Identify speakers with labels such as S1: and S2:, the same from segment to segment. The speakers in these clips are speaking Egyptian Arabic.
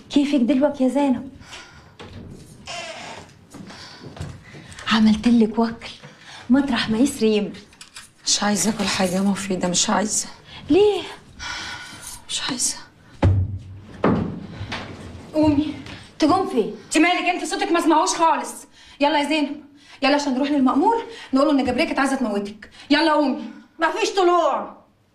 S1: كيفك دلوك يا زينب عملت لك وكل مطرح ما يسري يمي
S2: مش عايزة كل حاجة مفيدة مش عايزة
S1: ليه
S2: مش عايزة
S3: قومي
S1: تقوم فين
S3: انت مالك انت صوتك ما اسمعوش خالص يلا يا زينب يلا عشان نروح للمأمور نقول له ان جبريه كانت عايزه تموتك يلا قومي
S1: مفيش طلوع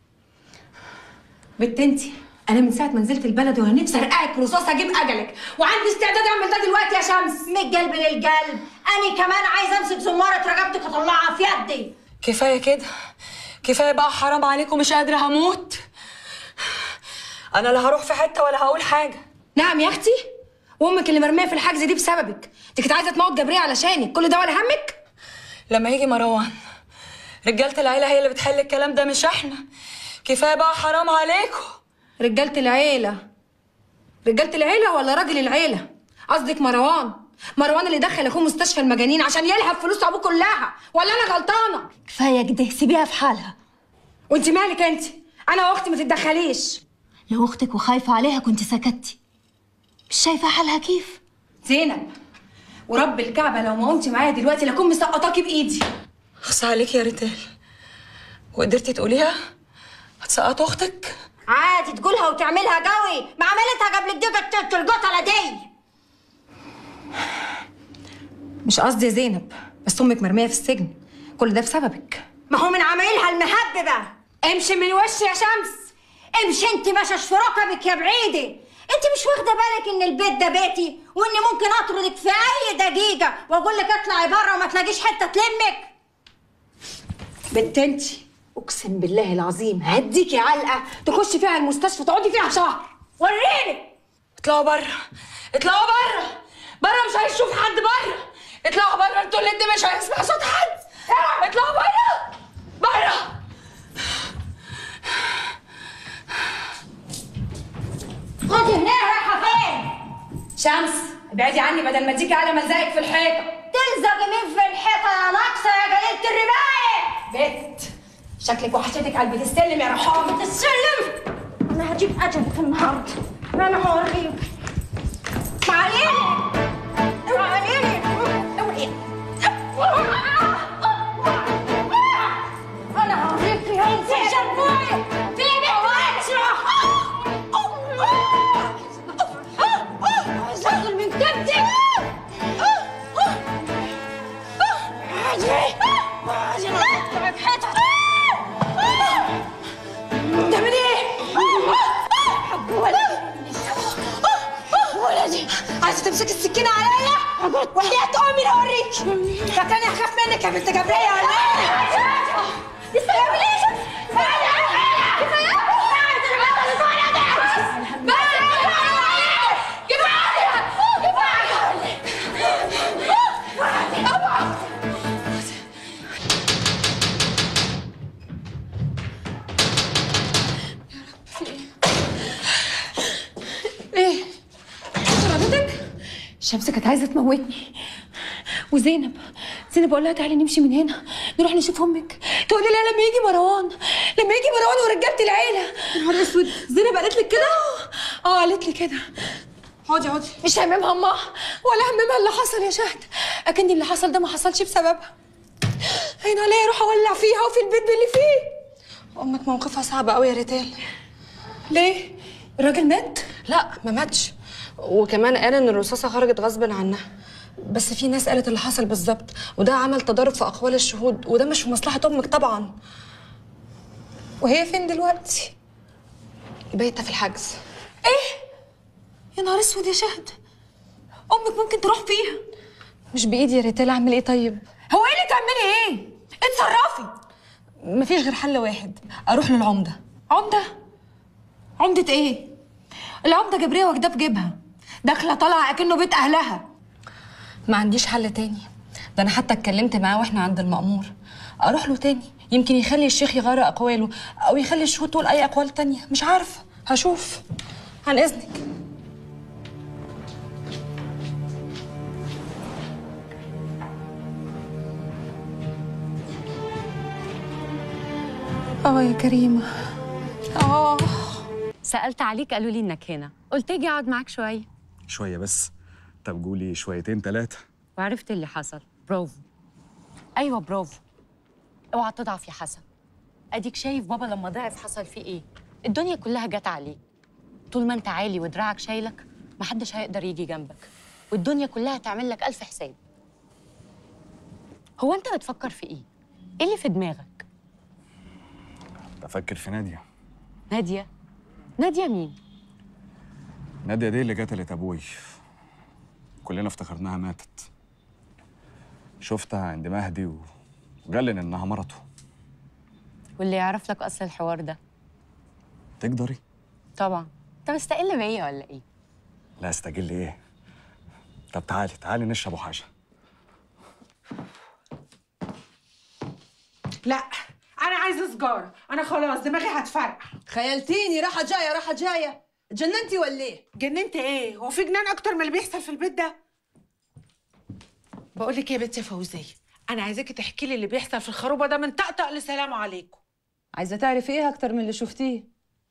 S3: بنت انتي انا من ساعه ما نزلت البلد وانا نفسي ارقعك رصاص اجيب اجلك وعندي استعداد اعمل ده دلوقتي يا شمس
S1: من القلب للقلب انا كمان عايزه امسك زماره رقبتك واطلعها في يدي
S2: كفاية كده كفاية بقى حرام عليكم مش قادرة هموت أنا لا هروح في حتة ولا هقول حاجة
S3: نعم يا اختي وامك اللي مرميه في الحجز دي بسببك انت كنت عايزه تموت جبريه علشانك كل ده ولا همك
S2: لما يجي مروان رجالة العيلة هي اللي بتحل الكلام ده مش احنا كفاية بقى حرام عليكم
S3: رجاله العيله رجاله العيله ولا راجل العيله قصدك مروان مروان اللي دخل اخوه مستشفى المجانين عشان يلهب فلوس ابوه كلها ولا انا غلطانه
S1: كفايه كده سيبيها في حالها
S3: وانت مالك انت انا واختي ما تتدخليش
S1: لو اختك وخايفه عليها كنت سكتي مش شايفه حالها كيف
S3: زينب ورب الكعبه لو ما قمتي معايا دلوقتي لاكون مسقطاكي بايدي
S2: خص عليك يا ريتال وقدرتي تقوليها هتسقط اختك
S1: عادي تقولها وتعملها قوي ما عملتها قبل كده القتله دي
S3: مش قصدي يا زينب بس امك مرميه في السجن كل ده بسببك
S1: ما هو من عمايلها المهببه
S3: امشي من وشي يا شمس
S1: امشي انت مشش في ركبك يا بعيده انت مش واخده بالك ان البيت ده بيتي واني ممكن اطردك في اي دقيقه واقول لك اطلعي بره وما تلاقيش حته تلمك
S3: بنت انتي اقسم بالله العظيم هديكي علقه تخشي فيها المستشفى تقعدي فيها شهر وريني
S2: اطلعوا بره اطلعوا بره بره مش هيشوف حد بره اطلعوا بره انتوا الاتنين مش هيسمع صوت حد اطلعوا بره بره
S1: خدي هنا رايحه فين
S3: شمس ابعدي عني بدل ما اديكي على ملزقك في الحيطه
S1: تلزقي مين في الحيطه يا ناقصه يا جليله الرباية
S3: بت شكلك وحشتك قلبي تستلم يا رحام
S1: تسلم انا هجيب اجلك النهارده انا هوريك تعاليلي تعاليلي اوعي انا هوريك يا انت شربوعي في عايز اكل من كبدي اجري اجري اقطعك حتت
S3: بتعملي ايه؟
S1: حب ولدي ولدي
S3: عايزه تمسكي السكينه عليا؟ وحياة امي اوريك فكاني اخاف منك يا بنت جبريه ولا ايه؟ ايه؟ ضربتك؟ الشمس كانت عايزه تموتني وزينب زينب بقول لها تعالي نمشي من هنا نروح نشوف امك تقول لي لا لما يجي مروان لما يجي مروان ورجاله العيله يا نهار اسود زينب قالت لك كده اه قالت لي كده اقعدي اقعدي مش هممها امها ولا هممها اللي حصل يا شهد اكن اللي حصل ده ما حصلش بسببها هين عليا اروح اولع فيها وفي البيت باللي فيه
S2: امك موقفها صعب قوي يا ريتال
S3: ليه الراجل مات
S2: لا ما ماتش وكمان قال ان الرصاصه خرجت غصب عنها بس في ناس قالت اللي حصل بالظبط وده عمل تضارب في اقوال الشهود وده مش في مصلحه امك طبعا
S3: وهي فين دلوقتي
S2: بايته في الحجز
S3: ايه يا نهار اسود يا شهد امك ممكن تروح فيها
S2: مش بايدي يا ريتال اعمل ايه طيب
S3: هو ايه اللي تعملي ايه اتصرفي
S2: مفيش غير حل واحد اروح للعمده
S3: عمده عمده ايه العمده جبريه واخداه في جيبها داخله طالعه اكنه بيت اهلها
S2: ما عنديش حل تاني ده انا حتى اتكلمت معاه واحنا عند المأمور اروح له تاني يمكن يخلي الشيخ يغير اقواله او يخلي الشهود تقول اي اقوال تانية مش عارفه هشوف عن اذنك
S3: اه يا كريمه اه
S4: سألت عليك قالوا لي إنك هنا قلت أجي أقعد معاك شوية شويه بس طب قولي شويتين ثلاثه
S5: وعرفت اللي حصل برافو ايوه برافو اوعى تضعف يا حسن اديك شايف بابا لما ضعف حصل فيه ايه الدنيا كلها جت عليه طول ما انت عالي ودراعك شايلك محدش هيقدر يجي جنبك والدنيا كلها تعمل لك الف حساب هو انت بتفكر في ايه ايه اللي في دماغك
S4: بفكر في ناديه
S5: ناديه ناديه مين
S4: ناديه دي اللي قتلت ابوي كلنا افتكرناها ماتت شفتها عند مهدي و- وقال لي انها مرته
S5: واللي يعرف لك اصل الحوار ده
S4: تقدري
S5: طبعا انت مستقل بيا ولا ايه
S4: لا استجل ايه طب تعالي تعالي نشربوا حاجه
S6: لا انا عايزه سجاره انا خلاص دماغي هتفرقع
S7: خيلتيني راحة جاية راحة جاية اتجننتي ولا ايه؟
S6: جننت ايه هو في جنان اكتر من اللي بيحصل في البيت ده بقول لك ايه يا بنت يا فوزيه انا عايزاكي تحكي لي اللي بيحصل في الخروبه ده من طقطق لسلام عليكم
S7: عايزة تعرفي ايه أكتر من اللي شفتيه؟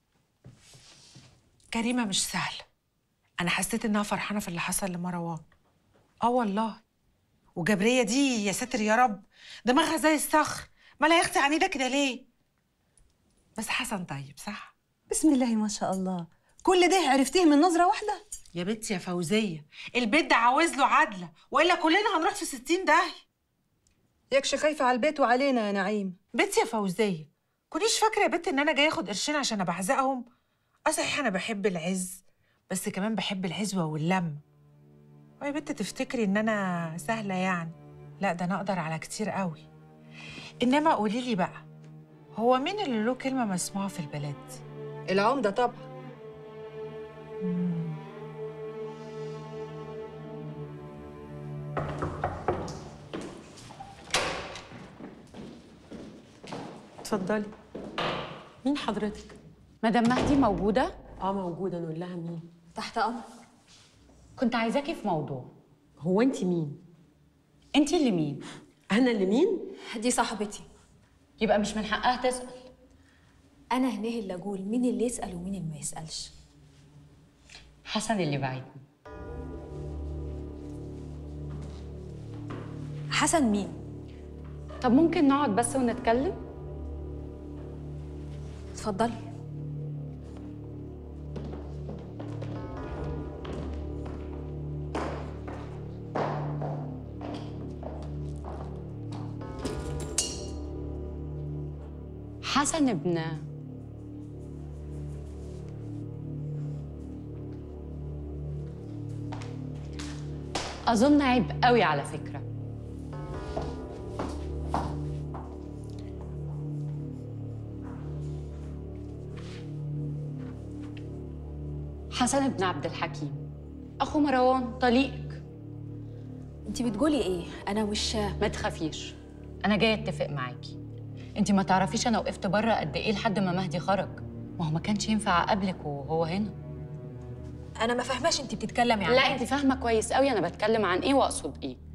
S6: كريمه مش سهله انا حسيت انها فرحانه في اللي حصل لمروان اه والله وجبريه دي يا ساتر يا رب دماغها زي الصخر مالها يا اختي عنيده كده ليه بس حسن طيب صح
S7: بسم الله ما شاء الله كل ده عرفتيه من نظرة واحدة؟
S6: يا بنتي يا فوزيه البيت ده عاوز له عدله والا كلنا هنروح في ستين داهيه
S7: يكش خايفة على البيت وعلينا يا نعيم
S6: بنتي يا فوزيه كونيش فاكره يا بنت ان انا جايه اخد قرشين عشان ابحزقهم اه صحيح انا بحب العز بس كمان بحب العزوه واللم ويا بنت تفتكري ان انا سهله يعني لا ده انا اقدر على كتير قوي انما قولي لي بقى هو مين اللي له كلمه مسموعه في البلد
S7: العمدة طبعا
S8: اتفضلي مين حضرتك؟
S5: مدام مهدي موجوده
S8: اه موجودة نقول لها مين؟
S2: تحت امر
S5: كنت عايزاكي في موضوع
S8: هو انت مين؟
S5: انت اللي مين
S8: انا اللي مين؟
S2: دي صاحبتي
S5: يبقى مش من حقها تسال
S2: انا هنا اللي اقول مين اللي يسال ومين اللي ما يسالش
S5: حسن اللي بعتني
S2: حسن مين
S5: طب ممكن نقعد بس ونتكلم
S2: اتفضلي
S5: حسن ابن أظن عيب قوي على فكرة حسن ابن عبد الحكيم أخو مروان طليقك
S2: انت بتقولي ايه انا مش
S5: ما تخافيش أنا جاية أتفق معاكي أنت ما تعرفيش أنا وقفت بره قد إيه لحد ما مهدي خرج ما هو ما كانش ينفع أقابلك وهو هنا
S2: انا ما فاهماش انت بتتكلمي عن
S5: لا انت فاهمه كويس قوي انا بتكلم عن ايه واقصد ايه